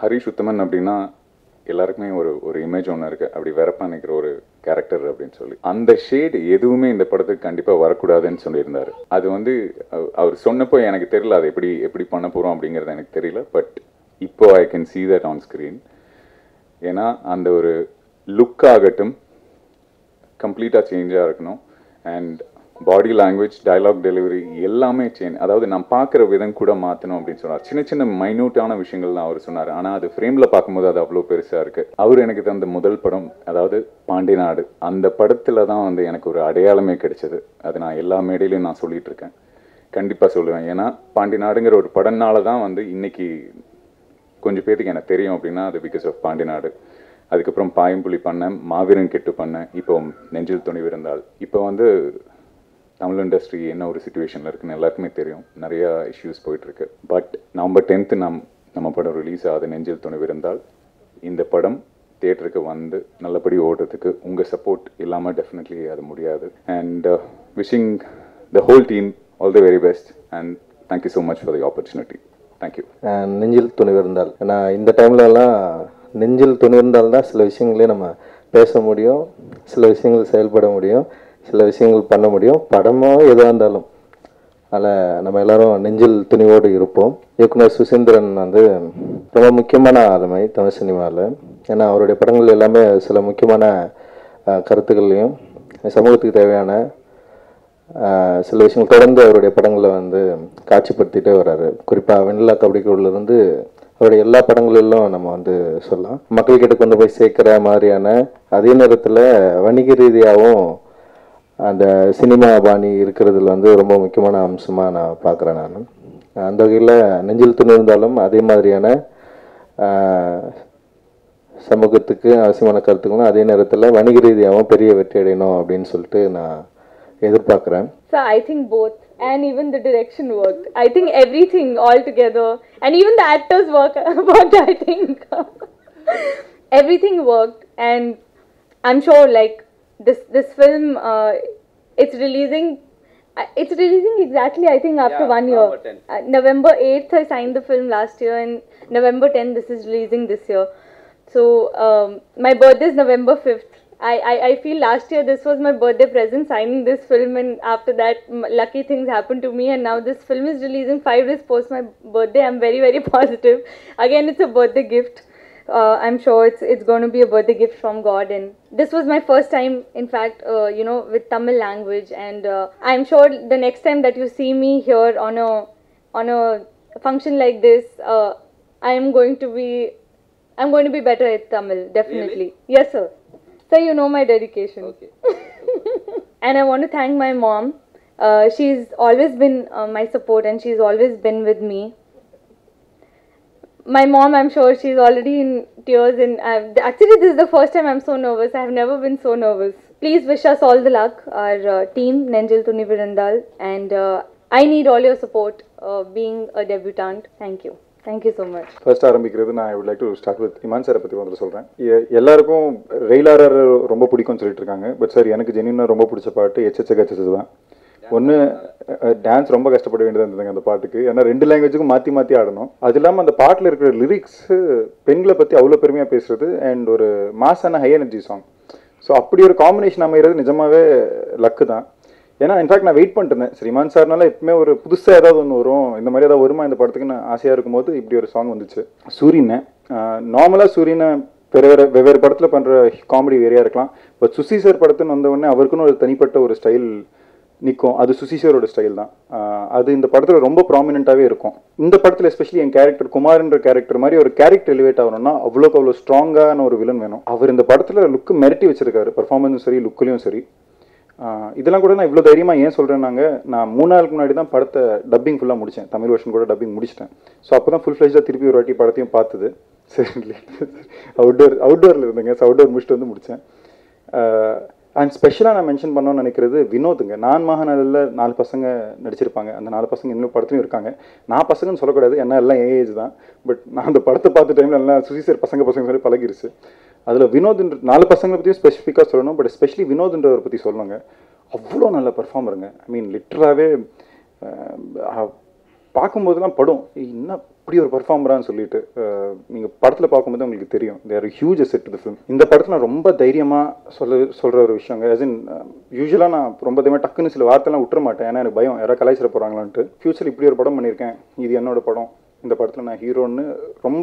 ஹரிஷ் உத்தமன் அப்படின்னா எல்லாருக்குமே ஒரு ஒரு இமேஜ் ஒன்று இருக்குது அப்படி வெறப்பா நிற்கிற ஒரு கேரக்டர் அப்படின்னு சொல்லி அந்த ஷேடு எதுவுமே இந்த படத்துக்கு கண்டிப்பாக வரக்கூடாதுன்னு சொல்லியிருந்தாரு அது வந்து அவ- அவர் சொன்னப்போ எனக்கு தெரியல அது எப்படி எப்படி பண்ண போகிறோம் அப்படிங்கிறது எனக்கு தெரியல பட் இப்போ I can see that on screen ஏன்னா அந்த ஒரு லுக் ஆகட்டும் கம்ப்ளீட்டாக சேஞ்சாக இருக்கணும் and body language dialogue delivery எல்லாமே சேஞ்ச் அதாவது நான் பார்க்குற விதம் கூட மாற்றணும் அப்படின்னு சொன்னார் சின்ன சின்ன மைன்யூட்டான விஷயங்கள் தான் அவர் சொன்னார் ஆனால் அது ஃப்ரேமில் பார்க்கும்போது அது அவ்வளோ பெருசாக இருக்குது அவர் எனக்கு தந்த முதல் படம் அதாவது பாண்டி நாடு அந்த படத்தில் தான் வந்து எனக்கு ஒரு அடையாளமே கிடைச்சது அது நான் எல்லா மேடையிலையும் நான் சொல்லிட்டு இருக்கேன் கண்டிப்பாக சொல்லுவேன் ஏன்னா பாண்டி நாடுங்கிற ஒரு படம்னால தான் வந்து இன்னைக்கு கொஞ்சம் பேத்துக்கு எனக்கு தெரியும் அப்படின்னா அது பிகாஸ் ஆஃப் பாண்டி நாடு அதுக்கப்புறம் பாயம்புலி பண்ணேன் மாவீரன் கெட்டு பண்ணேன் இப்போ நெஞ்சில் துணிவு இருந்தால் இப்போ வந்து தமிழ் இண்டஸ்ட்ரி என்ன ஒரு சுச்சுவேஷனில் இருக்குன்னு எல்லாருக்குமே தெரியும் நிறையா இஷ்யூஸ் போயிட்டுருக்கு பட் நவம்பர் டென்த்து நம் நம்ம படம் ரிலீஸ் ஆகுது நெஞ்சில் துணிவு இருந்தால் இந்த படம் தியேட்டருக்கு வந்து நல்லபடி ஓடுறதுக்கு உங்கள் சப்போர்ட் இல்லாமல் டெஃபினெட்லி அது முடியாது and wishing the whole team all the very best and thank you so much for the opportunity thank you ah Nenjil Thunivirundhal ஏன்னா இந்த டைம்ல எல்லாம் நெஞ்சில் துணிவிருந்தால் தான் சில விஷயங்களே நம்ம பேச முடியும் சில விஷயங்கள் செயல்பட முடியும் சில விஷயங்கள் பண்ண முடியும் படமோ எதுவாக இருந்தாலும் அதில் நம்ம எல்லாரும் நெஞ்சில் துணிவோடு இருப்போம் இயக்குனர் சுசீந்திரன் வந்து ரொம்ப முக்கியமான ஆளுமை தமிழ் சினிமாவில் ஏன்னா அவருடைய படங்கள் எல்லாமே சில முக்கியமான அஹ், கருத்துக்களையும் சமூகத்துக்கு தேவையான ஆஹ் சில விஷயங்கள் தொடர்ந்து அவருடைய படங்களை வந்து காட்சிப்படுத்திட்டே வர்றாரு குறிப்பாக வெண்ணிலா கபடிக்குள்ளிருந்து அவருடைய எல்லா படங்களிலும் நம்ம வந்து சொல்லலாம் மக்கள்கிட்ட கொண்டு போய் சேர்க்கிற மாதிரியான அதே நேரத்தில் வணிக ரீதியாகவும் அந்த சினிமா பாணி இருக்கிறதுல வந்து ரொம்ப முக்கியமான அம்சமாக நான் பார்க்குறேன் நான் அந்த வகையில் நெஞ்சில் துணி இருந்தாலும் அதே மாதிரியான ஆஹ், சமூகத்துக்கு அவசியமான கருத்துக்களும் அதே நேரத்தில் வணிக ரீதியாகவும் பெரிய வெற்றி அடையணும் அப்படின்னு சொல்லிட்டு நான் எதிர்பார்க்குறேன் So I think both, and even the direction worked. I think everything all together, and even the actors work worked. I think everything worked, and I'm sure like this this film, uh, it's releasing. uh, It's releasing exactly, I think, after Yeah, one year. November 10th. Uh, November 8th, I signed the film last year, and November 10th, this is releasing this year. So, um, my birthday is November 5th. I, I, I feel last year this was my birthday present signing this film, and after that, m- lucky things happened to me, and now this film is releasing five days post my birthday. I'm very, very positive. Again, it's a birthday gift. Uh, I'm sure it's it's going to be a birthday gift from God, and this was my first time, in fact, uh, you know, with Tamil language, and uh, I'm sure the next time that you see me here on a on a function like this, uh, I am going to be I'm going to be better at Tamil, definitely. Yes, sir. So you know my dedication. Okay. And I want to thank my mom. Uh, she's always been uh, my support and she's always been with me. My mom, I'm sure she's already in tears. And I've, actually, this is the first time I'm so nervous. I've never been so nervous. Please wish us all the luck, our uh, team, Nenjil Tunivirandal. And uh, I need all your support uh, being a debutant. Thank you. Thank you so much. First ஆரம்பிக்கிறது நான் I like to start with Imman சாரை பற்றி முதல்ல சொல்கிறேன் எல்லாருக்கும் ரெயிலாரர் ரொம்ப பிடிக்கும்னு சொல்லிட்டு இருக்காங்க பட் சார் எனக்கு ஜென்யூனாக ரொம்ப பிடிச்ச பாட்டு எச்எச்ச கச்சது தான் ஒன்று டான்ஸ் ரொம்ப கஷ்டப்பட வேண்டியதாக இருந்ததுங்க அந்த பாட்டுக்கு ஏன்னா ரெண்டு லாங்குவேஜுக்கும் மாற்றி மாற்றி ஆடணும் அது இல்லாமல் அந்த பாட்டில் இருக்கிற லிரிக்ஸு பெண்களை பற்றி அவ்வளோ பெருமையாக பேசுறது அண்ட் ஒரு மாசான ஹை எனர்ஜி சாங் ஸோ அப்படி ஒரு காம்பினேஷன் அமைகிறது நிஜமாவே லக்கு தான் ஏன்னா இன்ஃபேக்ட் நான் வெயிட் பண்ணிட்டு இருந்தேன் ஸ்ரீமான் சார்னால எப்பவுமே ஒரு புதுசாக ஏதாவது ஒன்று வரும் இந்த மாதிரி ஏதாவது வருமா இந்த படத்துக்கு நான் ஆசையாக இருக்கும்போது இப்படி ஒரு சாங் வந்துச்சு சூரியனை நார்மலாக சூரியனை வேறு வேறு வெவ்வேறு படத்தில் பண்ணுற காமெடி வேறையாக இருக்கலாம் பட் சுசி சார் படத்துன்னு வந்த உடனே அவருக்குன்னு ஒரு தனிப்பட்ட ஒரு ஸ்டைல் நிற்கும் அது சுசி சாரோட ஸ்டைல் தான் ஆஹ் அது இந்த படத்தில் ரொம்ப ப்ராமினெண்ட்டாகவே இருக்கும் இந்த படத்தில் எஸ்பெஷலி என் கேரக்டர் குமார்ன்ற கேரக்டர் மாதிரி ஒரு கேரக்டர் எலிவேட் ஆகணும்னா அவ்வளோக்கு அவ்வளோ ஸ்ட்ராங்கான ஒரு வில்லன் வேணும் அவர் இந்த படத்தில் லுக்கு மிரட்டி வச்சிருக்காரு பர்ஃபார்மன்ஸும் சரி லுக்லையும் சரி ஆஹ் இதெல்லாம் கூட நான் இவ்வளோ தைரியமாக ஏன் சொல்கிறேன்னாங்க நான் மூணு நாளுக்கு முன்னாடி தான் படத்தை டப்பிங் ஃபுல்லாக முடித்தேன் தமிழ் வருஷன் கூட டப்பிங் முடிச்சிட்டேன் ஸோ அப்போ தான் ஃபுல் ஃப்ளெஜாக திருப்பி ஒரு வாட்டி படத்தையும் பார்த்தது சரி அவுட்டோர் அவுட்டோரில் இருந்தேங்க ஸோ அவுட்டோர் முடிச்சுட்டு வந்து முடித்தேன் அண்ட் ஸ்பெஷலாக நான் மென்ஷன் பண்ணணும்னு நினைக்கிறது வினோத்துங்க நான் மகாநலில் நாலு பசங்க நடிச்சிருப்பாங்க அந்த நாலு பசங்க இன்னும் படத்துலையும் இருக்காங்க நான் பசங்கன்னு சொல்லக்கூடாது ஏன்னா எல்லாம் ஏஜ் தான் பட் நான் அந்த படத்தை பார்த்த டைமில் எல்லாம் சுசி சார் பசங்க பசங்க சொல்லி பழகிருச்சு அதில் வினோத்ன்ற நாலு பசங்களை பற்றியும் ஸ்பெசிஃபிக்காக சொல்லணும் பட் எஸ்பெஷலி வினோத்ன்றவரை பற்றி சொல்லணுங்க அவ்வளோ நல்ல பர்ஃபார்மருங்க ஐ மீன் லிட்டராகவே பார்க்கும்போதெல்லாம் படம் "ஏய், என்ன இப்படி ஒரு பர்ஃபார்மரான்னு சொல்லிட்டு நீங்கள் படத்தில் பார்க்கும்போது உங்களுக்கு தெரியும் there huge set to film இந்த படத்தில் நான் ரொம்ப தைரியமாக சொல்ல சொல்கிற ஒரு விஷயங்க as in யூஸ்வலாக நான் ரொம்ப தைரியமாக டக்குன்னு சில வார்த்தைலாம் விட்டுற மாட்டேன் ஏன்னா எனக்கு பயம் யாராவது கலாய்ச்சிட போகிறாங்களான்ட்டு ஃப்யூச்சர் இப்படி ஒரு படம் பண்ணியிருக்கேன் இது என்னோட படம் இந்த படத்தில் நான் ஹீரோன்னு ரொம்ப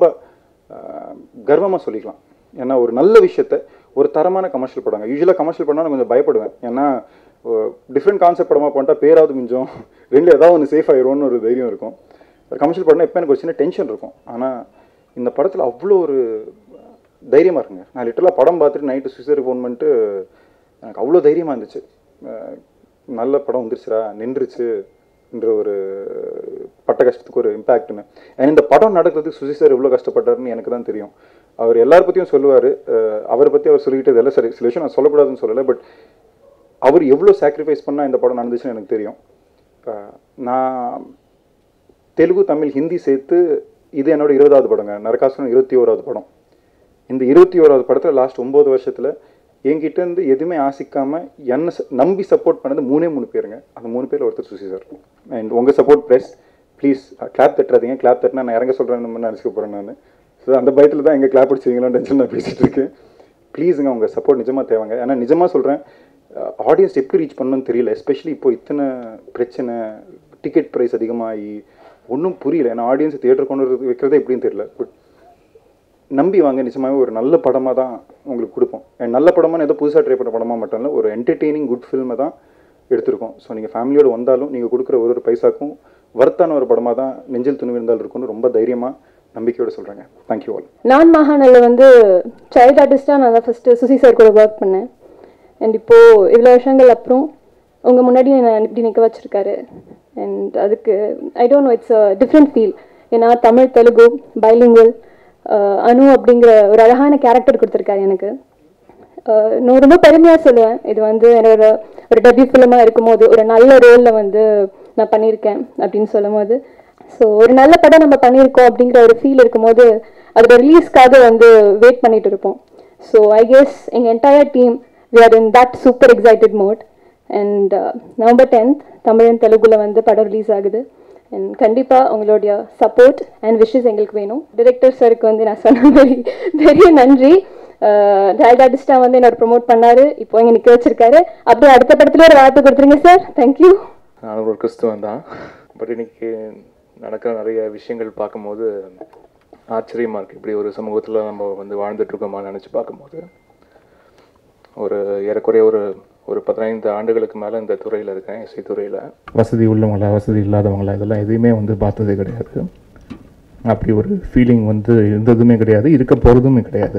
கர்வமாக சொல்லிக்கலாம் ஏன்னா ஒரு நல்ல விஷயத்த ஒரு தரமான கமர்ஷியல் படங்க யூஸ்வலாக கமர்ஷியல் படம் நான் கொஞ்சம் பயப்படுவேன் ஏன்னா டிஃப்ரெண்ட் கான்செப்ட் படமாக பண்ணிட்டா பேராவது மிஞ்சம் ரெண்டு ஏதாவது ஒன்று சேஃப் ஆயிரும்னு ஒரு தைரியம் இருக்கும் கமர்ஷியல் படம்னா எப்போ எனக்கு ஒரு சின்ன டென்ஷன் இருக்கும் ஆனால் இந்த படத்தில் அவ்வளோ ஒரு தைரியமாக இருக்குங்க நான் லிட்டரலாக படம் பார்த்துட்டு நைட்டு சுவிசருக்கு ஃபோன் பண்ணிட்டு எனக்கு அவ்வளோ தைரியமாக இருந்துச்சு அஹ் நல்ல படம் வந்துருச்சுடா நின்றுச்சு என்ற ஒரு பட்ட கஷ்டத்துக்கு ஒரு இம்பேக்ட்னு அண்ட் இந்த படம் நடக்கிறதுக்கு சுசி சார் எவ்வளோ கஷ்டப்பட்டாருன்னு எனக்கு தான் தெரியும் அவர் எல்லார் பற்றியும் சொல்லுவார் அவரை பற்றி அவர் சொல்லிக்கிட்டது எல்லாம் சரி சில விஷயம் நான் சொல்லக்கூடாதுன்னு சொல்லலை பட் அவர் எவ்வளோ சாக்ரிஃபைஸ் பண்ணால் இந்த படம் நடந்துச்சுன்னு எனக்கு தெரியும் அஹ் நான் தெலுங்கு தமிழ் ஹிந்தி சேர்த்து இது என்னோட இருபதாவது படங்க நரகாசுரன் இருபத்தி ஓராவது படம் இந்த இருபத்தி ஓராவது படத்தில் லாஸ்ட் ஒம்பது வருஷத்தில் என்கிட்ட இருந்து எதுவுமே ஆசிக்காம என்ன ச- நம்பி சப்போர்ட் பண்ணது மூணே மூணு பேருங்க அந்த மூணு பேர் ஒருத்தர் சுசி சார் அண்ட் உங்கள் சப்போர்ட் ப்ரெஸ் ப்ளீஸ் கிளாப் தட்டுறாதீங்க கிளாப் தட்டினா நான் இறங்க சொல்கிறேன்னு நினச்சிக்க போகிறேன் நான் ஸோ அந்த பயத்தில் தான் எங்கே கிளாப் அடிச்சிங்களோன்னு டென்ஷன் நான் பேசிகிட்டு இருக்கேன் ப்ளீஸுங்க உங்கள் சப்போர்ட் நிஜமாக தேவைங்க ஏன்னா நிஜமாக சொல்கிறேன் ஆடியன்ஸ் எப்படி ரீச் பண்ணணும்னு தெரியல எஸ்பெஷலி இப்போ இத்தனை பிரச்சனை டிக்கெட் ப்ரைஸ் அதிகமாகி ஒன்றும் புரியல ஏன்னா ஆடியன்ஸ் தியேட்டர் கொண்டு வரது- வைக்கிறதே எப்படின்னு தெரியல பட் நம்பி வாங்க நிஜமாவே ஒரு நல்ல படமாக தான் உங்களுக்கு கொடுப்போம் And நல்ல படமான ஏதோ புதுசாக ட்ரை பண்ண படமாக மட்டும் இல்லை ஒரு என்டர்டெய்னிங் குட் ஃபில்மை தான் எடுத்திருக்கோம் ஸோ நீங்கள் ஃபேமிலியோடு வந்தாலும் நீங்கள் கொடுக்குற ஒரு ஒரு பைசாக்கும் வர்த்தான ஒரு படமாக தான் நெஞ்சில் துணிவு இருந்தால் இருக்கும்னு ரொம்ப தைரியமாக நம்பிக்கையோட சொல்கிறேங்க தேங்க்யூ ஆல் நான் மகானில் வந்து சைல்ட் ஆர்டிஸ்ட்டாக நான் தான் ஃபஸ்ட்டு சுசி சார் கூட ஒர்க் பண்ணேன் அண்ட் இப்போது இவ்வளோ வருஷங்கள் அப்புறம் உங்கள் முன்னாடி என்னை இப்படி நிற்க வச்சுருக்காரு அண்ட் அதுக்கு I don't know it's a different feel ஏன்னா தமிழ் தெலுங்கு பைலிங்குவல் அனு அப்படிங்கிற ஒரு அழகான கேரக்டர் கொடுத்துருக்காரு எனக்கு அஹ் நான் ரொம்ப பெருமையாக சொல்லுவேன் இது வந்து என்னோட ஒரு டெபியூ ஃபிலிமாக இருக்கும்போது ஒரு நல்ல ரோலில் வந்து நான் பண்ணியிருக்கேன் அப்படின்னு சொல்லும்போது ஸோ ஒரு நல்ல படம் நம்ம பண்ணியிருக்கோம் அப்படிங்கிற ஒரு ஃபீல் இருக்கும்போது அதோட ரிலீஸ்க்காக வந்து வெயிட் பண்ணிட்டு இருப்போம் ஸோ ஐ கெஸ் எங்கள் entire team we are in that super excited mode and November tenth Tamil and தெலுங்குல வந்து படம் ரிலீஸ் ஆகுது அண்ட் கண்டிப்பாக உங்களுடைய சப்போர்ட் அண்ட் விஷஸ் எங்களுக்கு வேணும் டிரெக்டர் சாருக்கு வந்து நான் சொன்ன மாதிரி பெரிய நன்றி சைல்ட் ஆர்டிஸ்டாக வந்து என்னோட ப்ரோமோட் பண்ணாரு இப்போ இங்கே நிற்க வச்சிருக்காரு அப்படியே அடுத்த படத்துல ஒரு வாய்ப்பு கொடுத்துருங்க சார் தேங்க்யூ நான் ஒரு கிறிஸ்துவன் தான் பட் இன்னைக்கு நடக்கிற நிறைய விஷயங்கள் பார்க்கும்போது ஆச்சரியமாக இருக்குது இப்படி ஒரு சமூகத்தில் நம்ம வந்து வாழ்ந்துட்டு இருக்கோமா நினச்சி பார்க்கும்போது ஒரு ஏறக்குறைய ஒரு ஒரு பதினைந்து ஆண்டுகளுக்கு மேலே இந்த துறையில் இருக்கேன் இசைத்துறையில் வசதி உள்ளவங்களா வசதி இல்லாதவங்களா இதெல்லாம் எதையுமே வந்து பார்த்ததே கிடையாது அப்படி ஒரு ஃபீலிங் வந்து இருந்ததுமே கிடையாது இருக்க போகிறதுமே கிடையாது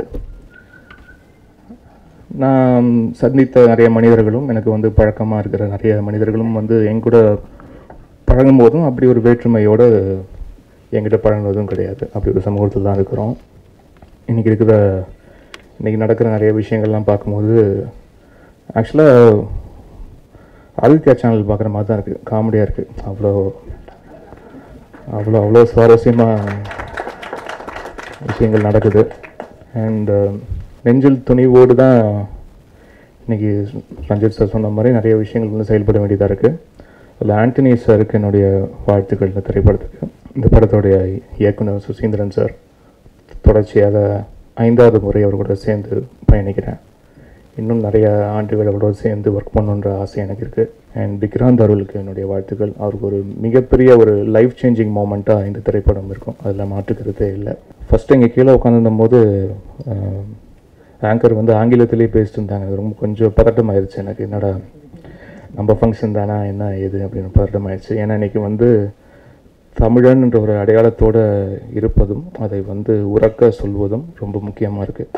நான் சந்தித்த நிறைய மனிதர்களும் எனக்கு வந்து பழக்கமாக இருக்கிற நிறைய மனிதர்களும் வந்து என் கூட பழகும்போதும் அப்படி ஒரு வேற்றுமையோடு என்கிட்ட பழகுனதும் கிடையாது அப்படி ஒரு சமூகத்தில் தான் இருக்கிறோம் இன்றைக்கி இருக்கிற இன்றைக்கி நடக்கிற நிறைய விஷயங்கள்லாம் பார்க்கும்போது ஆக்சுவலாக ஆதித்யா சேனல் பார்க்குற மாதிரி தான் இருக்குது காமெடியாக இருக்குது அவ்வளோ அவ்வளோ அவ்வளோ சுவாரஸ்யமாக விஷயங்கள் நடக்குது அண்ட் நெஞ்சில் துணிவோடு தான் இன்னைக்கு ரஞ்சித் சார் சொன்ன மாதிரி நிறைய விஷயங்கள் வந்து செயல்பட வேண்டியதாக இருக்குது அதில் ஆண்டனி சாருக்கு என்னுடைய வாழ்த்துக்கள் இந்த திரைப்படத்துக்கு இந்த படத்தோடைய இயக்குனர் சுசீந்திரன் சார் தொடர்ச்சியாக ஐந்தாவது முறை அவர் கூட சேர்ந்து பயணிக்கிறேன் இன்னும் நிறைய ஆண்டுகள் அவரோட சேர்ந்து ஒர்க் பண்ணணுன்ற ஆசை எனக்கு இருக்குது அண்ட் விக்ராந்த் அருளுக்கு என்னுடைய வாழ்த்துக்கள் அவருக்கு ஒரு மிகப்பெரிய ஒரு லைஃப் சேஞ்சிங் மூமெண்ட்டாக இந்த திரைப்படம் இருக்கும் அதில் மாற்றுக்கிறதே இல்லை ஃபஸ்ட்டு இங்கே கீழே உட்காந்துருந்த போது ஆங்கர் வந்து ஆங்கிலத்திலே பேசிட்டு இருந்தாங்க அது ரொம்ப கொஞ்சம் பதட்டம் ஆயிடுச்சு எனக்கு என்னடா நம்ம ஃபங்க்ஷன் தானா என்ன ஏது அப்படின்னு பதட்டம் ஆயிடுச்சு ஏன்னா இன்னைக்கு வந்து தமிழன் என்ற ஒரு அடையாளத்தோடு இருப்பதும் அதை வந்து உறக்க சொல்வதும் ரொம்ப முக்கியமாக இருக்குது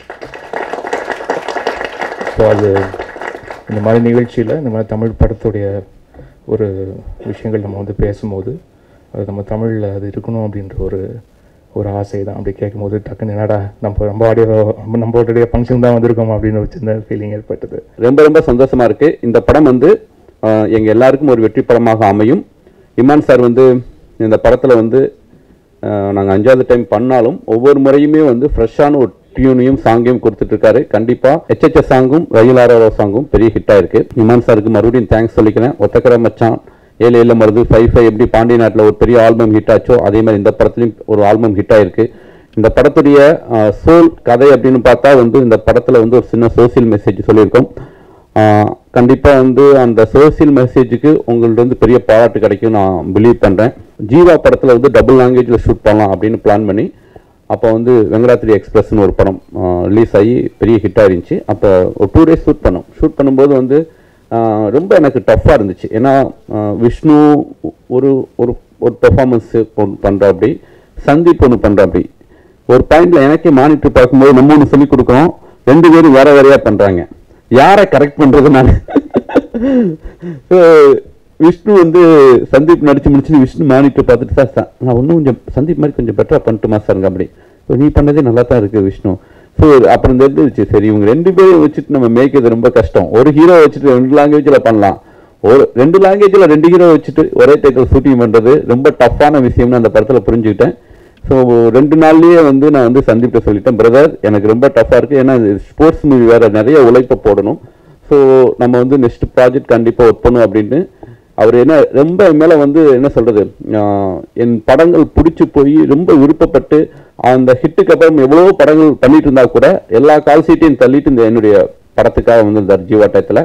ஸோ அது இந்த மாதிரி நிகழ்ச்சியில் இந்த மாதிரி தமிழ் படத்துடைய ஒரு விஷயங்கள் நம்ம வந்து பேசும்போது அது நம்ம தமிழில் அது இருக்கணும் அப்படின்ற ஒரு ஒரு ஆசை தான் அப்படி கேட்கும்போது டக்குன்னு என்னடா நம்ம ரொம்ப ஆடியோ நம்மளுடைய ஃபங்க்ஷன் தான் வந்திருக்கோம் அப்படின்னு ஒரு சின்ன ஃபீலிங் ஏற்பட்டது ரொம்ப ரொம்ப சந்தோஷமா இருக்கு இந்த படம் வந்து ஆஹ், எங்க எல்லாருக்கும் ஒரு வெற்றி படமாக அமையும் இமான் சார் வந்து இந்த படத்துல வந்து ஆஹ், நாங்க அஞ்சாவது டைம் பண்ணாலும் ஒவ்வொரு முறையுமே வந்து ஃப்ரெஷ்ஷான ஒரு டியூனையும் சாங்கையும் கொடுத்துட்டு இருக்காரு கண்டிப்பா எச்எச்எஸ் சாங்கும் ரயில் ஆரோ சாங்கும் பெரிய ஹிட் ஆயிருக்கு இமான் சாருக்கு மறுபடியும் தேங்க்ஸ் சொல்லிக்கிறேன் ஒத்தக்கர மச்சான் ஏழு ஏழு மருது ஃபைவ் ஃபைவ் எப்படி பாண்டிய நாட்டில் ஒரு பெரிய ஆல்பம் ஹிட் ஆச்சோ அதே மாதிரி இந்த படத்துலையும் ஒரு ஆல்பம் ஹிட் ஆயிருக்கு இந்த படத்துடைய சோல் கதை அப்படின்னு பார்த்தா வந்து இந்த படத்தில் வந்து ஒரு சின்ன சோசியல் மெசேஜ் சொல்லியிருக்கோம் ஆஹ் கண்டிப்பா வந்து அந்த சோசியல் மெசேஜுக்கு உங்கள்ட்ட இருந்து பெரிய பாராட்டு கிடைக்கும் நான் பிலீவ் பண்றேன் ஜீவா படத்துல வந்து டபுள் லாங்குவேஜ்ல ஷூட் பண்ணலாம் அப்படின்னு பிளான் பண்ணி அப்போ வந்து வெங்கடாத்திரி எக்ஸ்பிரஸ்னு ஒரு படம் ரிலீஸ் ஆகி பெரிய ஹிட் ஆயிருந்துச்சு அப்போ ஒரு டூ டேஸ் ஷூட் பண்ணோம் ஷூட் பண்ணும்போது வந்து ஆஹ் ரொம்ப எனக்கு டஃப்பாக இருந்துச்சு ஏன்னா ஆஹ் விஷ்ணு ஒரு ஒரு ஒரு பெர்ஃபார்மன்ஸ் பண்ணுற அப்படி சந்தீப் ஒன்று பண்ணுற அப்படி ஒரு பாயிண்ட்ல எனக்கே மானிட்டர் பார்க்கும்போது நம்ம ஒன்று சொல்லி கொடுக்குறோம் ரெண்டு பேரும் வேற வேறையா பண்றாங்க யாரை கரெக்ட் பண்றது நான் So, விஷ்ணு வந்து சந்தீப் நடிச்சு முடிச்சு விஷ்ணு மானிட்டர் பார்த்துட்டு சார் ச- நான் இன்னும் கொஞ்சம் சந்தீப் மாதிரி கொஞ்சம் பெட்டரா பண்ணிட்டுமா சாருங்க அப்படி So, நீ பண்ணதே நல்லா தான் இருக்கு விஷ்ணு ஸோ அப்புறம் தெரிஞ்சிருச்சு சரி இவங்க ரெண்டு பேரும் வச்சுட்டு நம்ம மேய்க்கிறது ரொம்ப கஷ்டம் ஒரு ஹீரோ வச்சுட்டு ரெண்டு லாங்குவேஜில் பண்ணலாம் ஒரு ரெண்டு லாங்குவேஜில் ரெண்டு ஹீரோ வச்சுட்டு ஒரே டைட்டில் ஷூட்டிங் பண்ணுறது ரொம்ப டஃப்பான விஷயம்னு அந்த படத்தில் புரிஞ்சுக்கிட்டேன் ஸோ ரெண்டு நாள்லயே வந்து நான் வந்து சந்தீப்ட சொல்லிட்டேன் பிரதர் எனக்கு ரொம்ப டஃப்பாக இருக்குது ஏன்னா ஸ்போர்ட்ஸ் மூவி வேறு நிறைய உழைப்பை போடணும் ஸோ நம்ம வந்து நெக்ஸ்ட் ப்ராஜெக்ட் கண்டிப்பாக ஒர்க் பண்ணும் அப்படின்னு அவர் என்ன ரொம்ப என் மேலே வந்து என்ன சொல்கிறது என் படங்கள் பிடிச்சி போய் ரொம்ப விருப்பப்பட்டு அந்த ஹிட்டுக்கு அப்புறம் எவ்வளோ படங்கள் பண்ணிட்டு இருந்தா கூட எல்லா கால் சீட்டையும் தள்ளிட்டு இந்த என்னுடைய படத்துக்காக வந்திருந்தார் ஜீவா டயத்தில்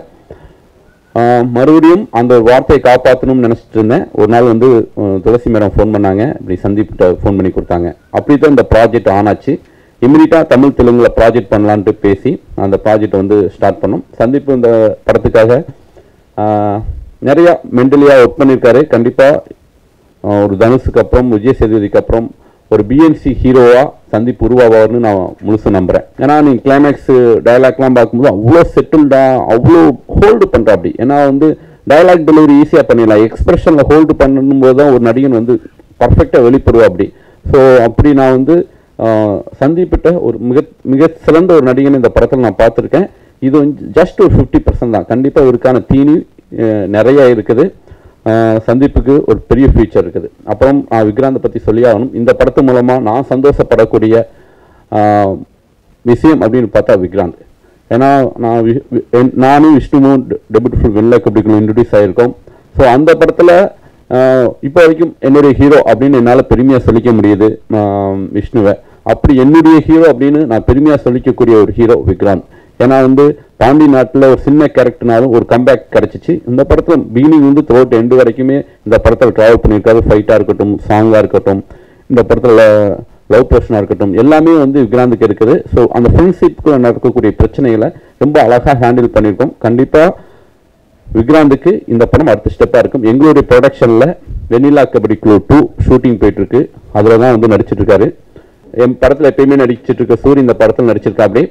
ஆஹ் மறுபடியும் அந்த ஒரு வார்த்தையை காப்பாற்றணும்னு நினச்சிட்டு இருந்தேன் ஒரு நாள் வந்து அஹ், துளசி மேடம் ஃபோன் பண்ணாங்க இப்படி சந்தீப்கிட்ட ஃபோன் பண்ணி கொடுத்தாங்க அப்படி தான் இந்த ப்ராஜெக்ட் ஆன் ஆச்சு இம்மிடியட்டாக தமிழ் தெலுங்குல ப்ராஜெக்ட் பண்ணலான்ட்டு பேசி அந்த ப்ராஜெக்ட் வந்து ஸ்டார்ட் பண்ணோம் சந்தீப் இந்த படத்துக்காக ஆஹ், நிறைய மென்டலியாக ஒர்க் பண்ணியிருக்காரு கண்டிப்பாக ஒரு தனுஷுக்கு அப்புறம் விஜய் சேதுபதிக்கு அப்புறம் ஒரு பிஎன்சி ஹீரோவா சந்தீப் உருவாவார்னு நான் முழுசு நம்புறேன் ஏன்னா நீ கிளைமேக்ஸ் டயலாக்லாம் பார்க்கும்போது அவ்வளோ செட்டில்டா அவ்வளோ ஹோல்டு பண்ற அப்படி ஏன்னா வந்து டயலாக் டெலிவரி ஈஸியாக பண்ணிடலாம் எக்ஸ்பிரஷனில் ஹோல்டு பண்ணும்போது தான் ஒரு நடிகன் வந்து பர்ஃபெக்டாக வெளிப்படுவா அப்படி ஸோ அப்படி நான் வந்து ஆஹ், சந்தீப்பிட்ட ஒரு மிக மிக சிறந்த ஒரு நடிகன் இந்த படத்தில் நான் பார்த்துருக்கேன் இது வந்து ஜஸ்ட் ஒரு ஃபிஃப்டி பர்சன்ட் தான் கண்டிப்பாக இவருக்கான தீனி அஹ், நிறைய இருக்குது ஆஹ் சந்தீப்புக்கு ஒரு பெரிய ஃபியூச்சர் இருக்குது அப்புறம் ஆஹ் விக்ராந்தை பற்றி சொல்லி ஆகணும் இந்த படத்து மூலமாக நான் சந்தோஷப்படக்கூடிய ஆஹ் விஷயம் அப்படின்னு பார்த்தா விக்ராந்த் ஏன்னா நான் வி- வி- என்- நானும் விஷ்ணுவும் டெபியூட் ஃபுல் வெள்ளை கபடிக்குள்ள இன்ட்ரடியூஸ் ஆயிருக்கோம் ஸோ அந்த படத்தில் இப்போ வரைக்கும் என்னுடைய ஹீரோ அப்படின்னு என்னால் பெருமையாக சொல்லிக்க முடியுது ஆஹ் விஷ்ணுவை அப்படி என்னுடைய ஹீரோ அப்படின்னு நான் பெருமையாக சொல்லிக்கக்கூடிய ஒரு ஹீரோ விக்ராந்த் ஏன்னா வந்து பாண்டி நாட்டில் ஒரு சின்ன கேரக்டர்னாலும் ஒரு கம்பேக் கிடைச்சிச்சு இந்த படத்தில் பிகினிங் வந்து த்ரோட் எண்டு வரைக்குமே இந்த படத்தில் ட்ராவல் பண்ணியிருக்காரு ஃபைட்டாக இருக்கட்டும் சாங்காக இருக்கட்டும் இந்த படத்தில் லவ் போர்ஷனாக இருக்கட்டும் எல்லாமே வந்து விக்ராந்துக்கு இருக்குது ஸோ அந்த ஃப்ரெண்ட்ஷிப்புக்குள்ள நடக்கக்கூடிய பிரச்சனைகளை ரொம்ப அழகாக ஹேண்டில் பண்ணியிருக்கோம் கண்டிப்பாக விக்ராந்துக்கு இந்த படம் அடுத்த ஸ்டெப்பாக இருக்கும் எங்களுடைய ப்ரொடக்ஷனில் வெண்ணிலா கபடி குழு டூ ஷூட்டிங் போயிட்டு இருக்கு அதில் தான் வந்து நடிச்சிட்டு இருக்காரு என் படத்தில் எப்பயுமே நடிச்சிட்டு இருக்க சூரி இந்த படத்தில் நடிச்சிருக்கா அப்படி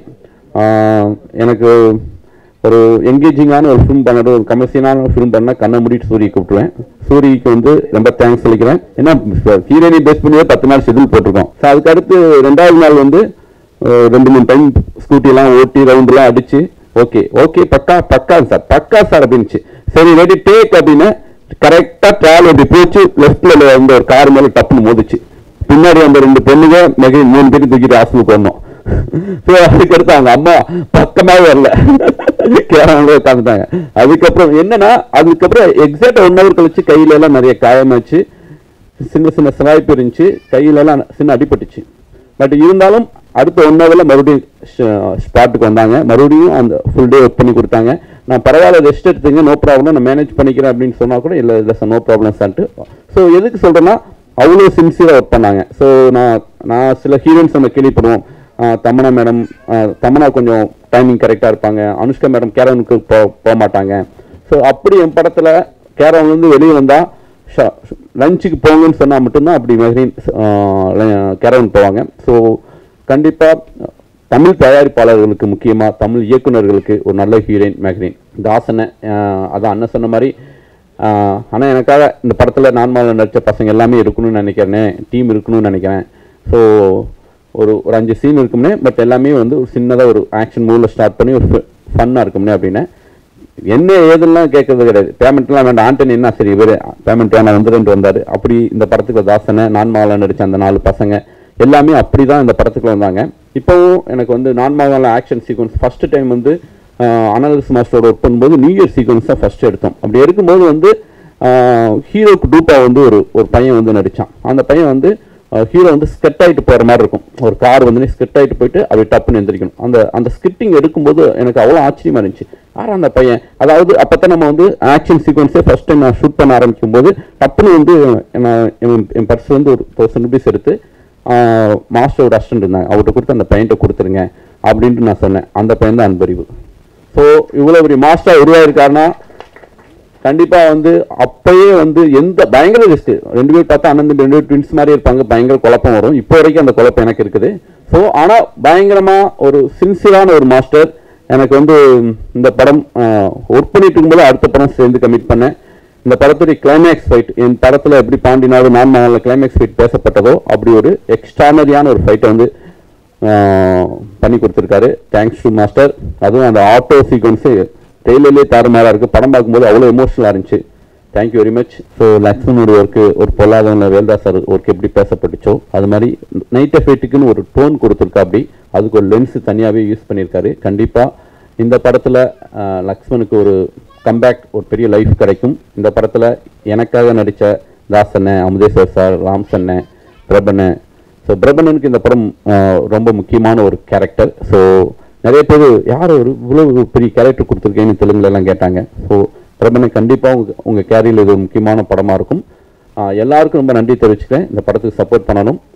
எனக்கு ஒரு என்கேஜிங்கான ஒரு ஃபிலிம் பண்ணணும் ஒரு கமர்ஷியலான ஃபிலிம் பண்ணால் கண்ணை மூடிட்டு சூரிய கூப்பிட்டுருவேன் சூரிக்கு வந்து ரொம்ப தேங்க்ஸ் சொல்லிக்கிறேன் ஏன்னா ஹீரோயினை பேஸ் பண்ணி பத்து நாள் ஷெட்யூல் போட்டிருக்கோம் ஸோ அதுக்கு அடுத்து ரெண்டாவது நாள் வந்து அஹ், ரெண்டு மூணு டைம் ஸ்கூட்டி எல்லாம் ஓட்டி ரவுண்ட்லாம் அடிச்சு ஓகே ஓகே பக்கா பக்கா சார் பக்கா சார் அப்படின்னுச்சு சரி ரெடி டேக் அப்படின்னு கரெக்டா ட்ராவல் அப்படி போச்சு லெஃப்ட்ல வந்து ஒரு கார் மேல டப்புன்னு மோதிச்சு பின்னாடி அந்த ரெண்டு பொண்ணுங்க மிக மூணு பேரும் தூக்கிட்டு ஹாஸ்பிட்டல் போனோம் ஸோ அதுக்கடுத்து அவங்க அம்மா பக்கமாவே வரல கேரளாவில் உட்காந்துட்டாங்க அதுக்கப்புறம் என்னன்னா அதுக்கப்புறம் எக்ஸாக்ட் ஒன் ஹவர் கழிச்சு கையில எல்லாம் நிறைய காயமாச்சு சின்ன சின்ன சிராய்ப்பு இருந்துச்சு கையில எல்லாம் சின்ன அடிபட்டுச்சு பட் இருந்தாலும் அடுத்த ஒன் ஹவர்ல மறுபடியும் ஸ்பாட்டுக்கு வந்தாங்க மறுபடியும் அந்த ஃபுல் டே ஒர்க் பண்ணி கொடுத்தாங்க நான் பரவாயில்ல ரெஸ்ட் எடுத்துங்க நோ ப்ராப்ளம் நான் மேனேஜ் பண்ணிக்கிறேன் அப்படின்னு சொன்னா கூட இல்லை இல்லை சார் நோ ப்ராப்ளம் சார்ட்டு ஸோ எதுக்கு சொல்றேன்னா அவ்வளோ சின்சியராக ஒர்க் பண்ணாங்க ஸோ நான் நான் சில ஹீரோயின்ஸ் நம்ம கேள்விப்படுவோம் ஆஹ் தமனா மேடம் தமனா கொஞ்சம் டைமிங் கரெக்டாக இருப்பாங்க அனுஷ்கா மேடம் கேரவனுக்கு போ போக மாட்டாங்க ஸோ அப்படி என் படத்தில் கேரவன்லேருந்து வெளியே வந்தால் லஞ்சுக்கு போங்கன்னு சொன்னால் மட்டும்தான் அப்படி மெஹரின் கேரவன் போவாங்க ஸோ கண்டிப்பாக தமிழ் தயாரிப்பாளர்களுக்கு முக்கியமாக தமிழ் இயக்குனர்களுக்கு ஒரு நல்ல ஹீரோயின் மெஹரின் தாசனை ஆஹ் அதான் அண்ணன் சொன்ன மாதிரி ஆனால் எனக்காக இந்த படத்தில் நான் மாதம் நடித்த பசங்க எல்லாமே இருக்கணும்னு நினைக்கிறேனே டீம் இருக்கணும்னு நினைக்கிறேன் ஸோ ஒரு ஒரு அஞ்சு சீன் இருக்கும்னே பட் எல்லாமே வந்து ஒரு சின்னதாக ஒரு ஆக்ஷன் மூவில் ஸ்டார்ட் பண்ணி ஒரு ஃபன்னாக இருக்கும்னே அப்படின்னே என்ன ஏதுலாம் கேட்கறது கிடையாது பேமெண்ட்லாம் வேண்டாம் ஆண்டனி என்ன சரி இவர் பேமெண்ட் வேணாம் வந்துட்டு வந்தார் அப்படி இந்த படத்துக்கு தாசனை நான் மாவளம் நடித்த அந்த நாலு பசங்க எல்லாமே அப்படி தான் இந்த படத்துக்குள்ள வந்தாங்க இப்போவும் எனக்கு வந்து நான் மாவளம் ஆக்ஷன் சீக்வன்ஸ் ஃபர்ஸ்ட் டைம் வந்து அனலிஸ் மாஸ்டரோட ஒர்க் பண்ணும்போது நியூ இயர் சீக்வன்ஸ் தான் ஃபர்ஸ்ட் எடுத்தோம் அப்படி எடுக்கும்போது வந்து ஹீரோக்கு டூப்பா வந்து ஒரு ஒரு பையன் வந்து நடிச்சான் அந்த பையன் வந்து ஹீரோ வந்து ஸ்கெட் ஆகிட்டு போகிற மாதிரி இருக்கும் ஒரு கார் வந்து ஸ்கெட் ஆகிட்டு போயிட்டு அப்படி டப்புன்னு எந்திரிக்கணும் அந்த அந்த ஸ்கிட்டிங் எடுக்கும்போது எனக்கு அவ்வளோ ஆச்சரியமா இருந்துச்சு யார் அந்த பையன் அதாவது அப்போ தான் நம்ம வந்து ஆக்ஷன் சீக்வன்ஸே ஃபர்ஸ்ட் டைம் நான் ஷூட் பண்ண ஆரம்பிக்கும் போது டப்புன்னு வந்து நான் என் என் பர்ஸ் வந்து ஒரு தௌசண்ட் ருபீஸ் எடுத்து மாஸ்டரோட அசிஸ்டன்ட் இருந்தாங்க அவர்கிட்ட கொடுத்து அந்த பையன்கிட்ட கொடுத்துருங்க அப்படின்ட்டு நான் சொன்னேன் அந்த பையன் தான் அன்பறிவு ஸோ இவ்வளோ பெரிய மாஸ்டர் உருவாயிருக்காருன்னா கண்டிப்பா வந்து அப்பயே வந்து எந்த பயங்கர ரிஸ்க் ரெண்டு பேர் பார்த்தா அண்ணன் தம்பி ரெண்டு பேர் ட்வின்ஸ் மாதிரி இருப்பாங்க பயங்கர குழப்பம் வரும் இப்போ வரைக்கும் அந்த குழப்பம் எனக்கு இருக்குது ஸோ ஆனா பயங்கரமா ஒரு சின்சியரான ஒரு மாஸ்டர் எனக்கு வந்து இந்த படம் ஒர்க் பண்ணிட்டு இருக்கும்போது அடுத்த படம் சேர்ந்து கமிட் பண்ணேன் இந்த படத்துடைய கிளைமேக்ஸ் ஃபைட் என் படத்துல எப்படி பாண்டினாவது நான் மகன்ல கிளைமேக்ஸ் ஃபைட் பேசப்பட்டதோ அப்படி ஒரு எக்ஸ்ட்ரானரியான ஒரு ஃபைட்டை வந்து ஆஹ், பண்ணி கொடுத்துருக்காரு தேங்க்ஸ் டு மாஸ்டர் அதுவும் அந்த ஆட்டோ சீக்வன்ஸு ட்ரெயிலர்லேயே தாறுமாறா இருக்கு படம் பார்க்கும்போது அவ்வளோ எமோஷனலாக இருந்துச்சு தேங்க்யூ வெரி மச் ஸோ லக்ஷ்மணோட ஒர்க்கு ஒரு பொல்லாதவன வேல்தாஸ் சார் ஒர்க் எப்படி பேசப்பட்டுச்சோ அது மாதிரி நைட் எஃபெக்ட்டுக்குன்னு ஒரு டோன் கொடுத்துருக்கா அப்படி அதுக்கு ஒரு லென்ஸ் தனியாகவே யூஸ் பண்ணியிருக்காரு கண்டிப்பாக இந்த படத்தில் லக்ஷ்மணுக்கு ஒரு கம்பேக் ஒரு பெரிய லைஃப் கிடைக்கும் இந்த படத்தில் எனக்காக நடித்த தாசண்ணன் அமுதேஸ்வர் சார் ராம் சண்ணன் பிரபண்ணன் ஸோ பிரபண்ணனுக்கு இந்த படம் ஆஹ், ரொம்ப முக்கியமான ஒரு கேரக்டர் ஸோ நிறைய பேர் யார் ஒரு இவ்வளவு பெரிய கேரக்டர் கொடுத்துருக்கேன்னு தெலுங்குல எல்லாம் கேட்டாங்க ஸோ பிரபண்ணன் கண்டிப்பாக உங்கள் உங்கள் கேரியில் இது ஒரு முக்கியமான படமாக இருக்கும் ஆஹ், எல்லாருக்கும் ரொம்ப நன்றி தெரிவிச்சுக்கிறேன் இந்த படத்துக்கு சப்போர்ட் பண்ணணும்